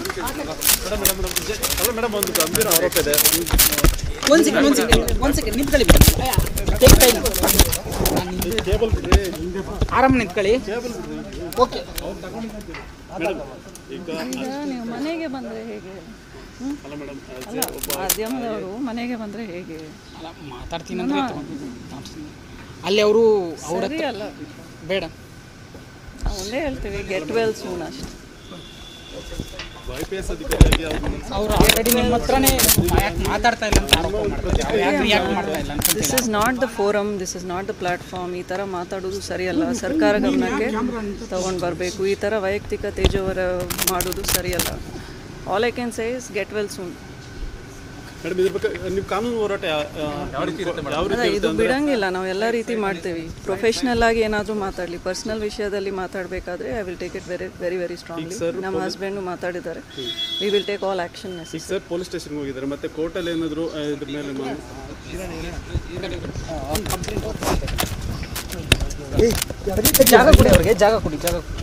Madam madam ಅಲ್ಲ madam ಒಂದು ಗಂಭೀರ ಆರೋಪ ಇದೆ ಒಂದ್ ಸೆಕೆಂಡ್ ಒಂದ್ ಸೆಕೆಂಡ್ ಒಂದ್ ಸೆಕೆಂಡ್ ನಿಂತ್ಕೊಳ್ಳಿ ಟೇಕ್ ಟೈಮ್ ಕೇಬಲ್ ಆರಾಮ್ ನಿಂತ್ಕೊಳ್ಳಿ ಓಕೆ ಈಗ ನೀವು ಮನೆಗೆ ಬಂದರೆ ಹೇಗೆ ಹ್ಮ್? ಅಲ್ಲ ಮೇಡಮ್ ಅಲ್ಲ ಮಾಧ್ಯಮದವರು ಮನೆಗೆ ಬಂದರೆ ಹೇಗೆ ಅಲ್ಲ ಮಾತಾಡ್ತೀನಿ ಅಂದ್ರೆ ತಗೊಂಡು ಮಾತಾಡ್ತೀನಿ. ಅಲ್ಲಿ ಅವರು ಅವ್ರ ಸರಿ ಅಲ್ಲ ಬೇಡ ನಾವು ಒಂದೇ ಹೇಳ್ತೀವಿ ಗೆಟ್ ವೆಲ್ ಸೂನ್ ಅಷ್ಟೆ ಐ ಪಿ ಎಸ್ ಅಧಿಕಾರಿಯಾಗಿ ಅವ್ರನ್ನ ಅವ್ರು ಆಲ್ರೆಡಿ ನಿಮ್ಮ ಹತ್ರನೇ ಯಾಕೆ ಮಾತಾಡ್ತಾ ಇಲ್ಲ ಅಂತ ಆರೋಪ ಮಾಡ್ತಾರೆ ಅವ್ರು ಯಾಕೆ ರಿಯಾಕ್ಟ್ ಮಾಡ್ತಾ ಇಲ್ಲ ಅಂತ this is not the forum this is not the platform ಈ ಥರ ಮಾತಾಡೋದು ಸರಿಯಲ್ಲ ಸರ್ಕಾರ ಗಮನಕ್ಕೆ ತಗೊಂಡು ಬರಬೇಕು ಈ ಥರ ವೈಯಕ್ತಿಕ ತೇಜೋವರ ಮಾಡೋದು ಸರಿಯಲ್ಲ all I can say is get well soon madam ಇದ್ರ ಬಗ್ಗೆ ನೀವು ಕಾನೂನು ಹೋರಾಟ ಯಾ- ಯಾವ ರೀತಿ ಯಾವ ಅಲ್ಲ ರೀತಿ ಇದು ಬಿಡಂಗಿಲ್ಲ ನಾವು ಎಲ್ಲ ರೀತಿ ಮಾಡ್ತೀವಿ ಪ್ರೊಫೆಷ್ನಲ್ ಆಗಿ ಏನಾದರೂ ಮಾತಾಡಲಿ ಪರ್ಸ್ನಲ್ ವಿಷಯದಲ್ಲಿ ಮಾತಾಡಬೇಕಾದ್ರೆ I will take it very very very strongly ನಮ್ಮ ಹಸ್ಬೆಂಡು ಮಾತಾಡಿದ್ದಾರೆ we will take all action ಈಗ ಸರ್ ಪೊಲೀಸ್ ಸ್ಟೇಷನ್ಗೆ ಹೋಗಿದ್ದಾರೆ ಮತ್ತೆ ಕೋರ್ಟಲ್ಲಿ ಏನಾದರೂ ಇದ್ರ ಮೇಲೆ ಮಾ- ಜಾಗ ಕೊಡಿ ಅವ್ರಿಗೆ ಜಾಗ ಕೊಡಿ ಜಾಗ ಕೊಡಿ